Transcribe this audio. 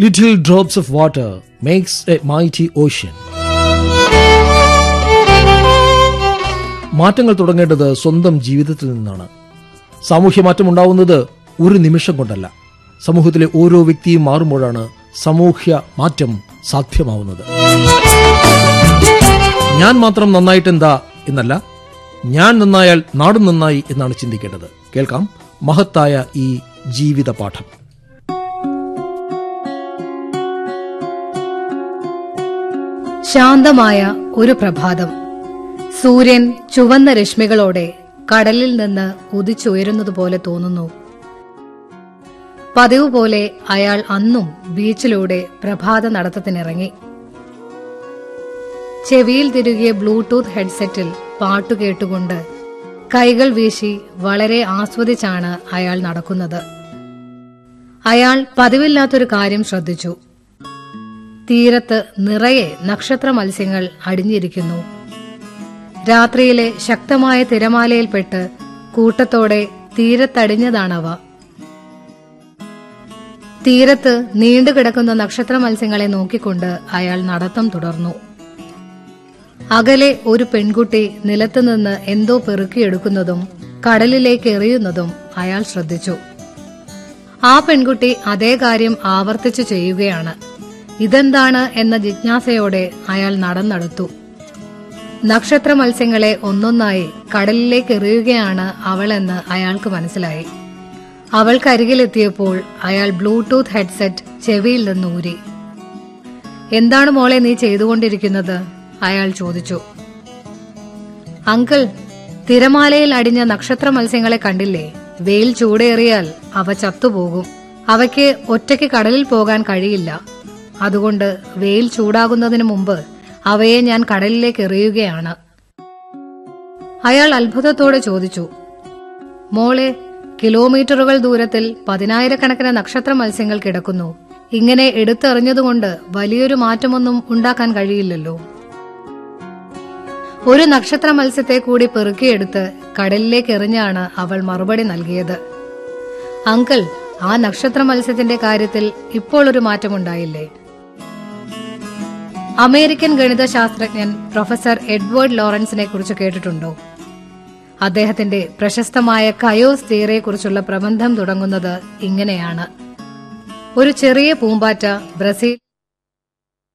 Little drops of water makes a mighty ocean. മാറ്റങ്ങൾ തുടങ്ങേണ്ടത് സ്വന്തം ജീവിതത്തിൽ നിന്നാണ് സാമൂഹ്യ മാറ്റം ഉണ്ടാവുന്നത് ഒരു നിമിഷം കൊണ്ടല്ല സമൂഹത്തിലെ ഓരോ വ്യക്തിയും മാറുമ്പോഴാണ് സാമൂഹ്യ മാറ്റം സാധ്യമാവുന്നത് ഞാൻ മാത്രം നന്നായിട്ടെന്താ എന്നല്ല ഞാൻ നന്നായാൽ നാടും നന്നായി എന്നാണ് ചിന്തിക്കേണ്ടത് കേൾക്കാം മഹത്തായ ഈ ജീവിത പാഠം ശാന്തമായ ഒരു പ്രഭാതം സൂര്യൻ ചുവന്ന രശ്മികളോടെ കടലിൽ നിന്ന് ഉദിച്ചുയരുന്നതുപോലെ തോന്നുന്നു പതിവ് പോലെ അയാൾ അന്നും ബീച്ചിലൂടെ പ്രഭാത നടത്തത്തിനിറങ്ങി ചെവിയിൽ തിരുകിയ ബ്ലൂടൂത്ത് ഹെഡ്സെറ്റിൽ പാട്ടു കേട്ടുകൊണ്ട് കൈകൾ വീശി വളരെ ആസ്വദിച്ചാണ് അയാൾ നടക്കുന്നത് അയാൾ പതിവില്ലാത്തൊരു കാര്യം ശ്രദ്ധിച്ചു തീരത്ത് നിറയെ നക്ഷത്ര മത്സ്യങ്ങൾ അടിഞ്ഞിരിക്കുന്നു രാത്രിയിലെ ശക്തമായ തിരമാലയിൽപ്പെട്ട് കൂട്ടത്തോടെ തീരത്തടിഞ്ഞതാണവ തീരത്ത് നീണ്ടുകിടക്കുന്ന നക്ഷത്ര മത്സ്യങ്ങളെ നോക്കിക്കൊണ്ട് അയാൾ നടത്തം തുടർന്നു അകലെ ഒരു പെൺകുട്ടി നിലത്തുനിന്ന് എന്തോ പെറുക്കിയെടുക്കുന്നതും കടലിലേക്ക് എറിയുന്നതും അയാൾ ശ്രദ്ധിച്ചു ആ പെൺകുട്ടി അതേ കാര്യം ആവർത്തിച്ചു ചെയ്യുകയാണ് ഇതെന്താണ് എന്ന ജിജ്ഞാസയോടെ അയാൾ നടന്നെടുത്തു നക്ഷത്ര മത്സ്യങ്ങളെ ഒന്നൊന്നായി കടലിലേക്ക് എറിയുകയാണ് അവളെന്ന് അയാൾക്ക് മനസ്സിലായി അവൾക്കരികിലെത്തിയപ്പോൾ അയാൾ ബ്ലൂടൂത്ത് ഹെഡ്സെറ്റ് ചെവിയിൽ നിന്ന് ഊരി എന്താണ് മോളെ നീ ചെയ്തുകൊണ്ടിരിക്കുന്നത് അയാൾ ചോദിച്ചു അങ്കിൾ തിരമാലയിൽ അടിഞ്ഞ നക്ഷത്ര മത്സ്യങ്ങളെ കണ്ടില്ലേ വെയിൽ ചൂടേറിയാൽ അവ ചത്തുപോകും അവയ്ക്ക് ഒറ്റയ്ക്ക് കടലിൽ പോകാൻ കഴിയില്ല അതുകൊണ്ട് വെയിൽ ചൂടാകുന്നതിന് മുമ്പ് അവയെ ഞാൻ കടലിലേക്ക് എറിയുകയാണ് അയാൾ അത്ഭുതത്തോടെ ചോദിച്ചു മോളെ കിലോമീറ്ററുകൾ ദൂരത്തിൽ പതിനായിരക്കണക്കിന് നക്ഷത്ര മത്സ്യങ്ങൾ കിടക്കുന്നു ഇങ്ങനെ എടുത്തെറിഞ്ഞതുകൊണ്ട് വലിയൊരു മാറ്റമൊന്നും ഉണ്ടാക്കാൻ കഴിയില്ലല്ലോ ഒരു നക്ഷത്ര മത്സ്യത്തെ കൂടി പെറുക്കിയെടുത്ത് കടലിലേക്ക് എറിഞ്ഞാണ് അവൾ മറുപടി നൽകിയത് അങ്കിൾ ആ നക്ഷത്ര മത്സ്യത്തിന്റെ കാര്യത്തിൽ ഇപ്പോൾ ഒരു മാറ്റമുണ്ടായില്ലേ അമേരിക്കൻ ഗണിതശാസ്ത്രജ്ഞൻ പ്രൊഫസർ എഡ്വേർഡ് ലോറൻസിനെ കുറിച്ച് കേട്ടിട്ടുണ്ടോ അദ്ദേഹത്തിന്റെ പ്രശസ്തമായ കയോസ് തിയറിയെക്കുറിച്ചുള്ള പ്രബന്ധം തുടങ്ങുന്നത് ഇങ്ങനെയാണ് ഒരു ചെറിയ പൂമ്പാറ്റ ബ്രസീൽ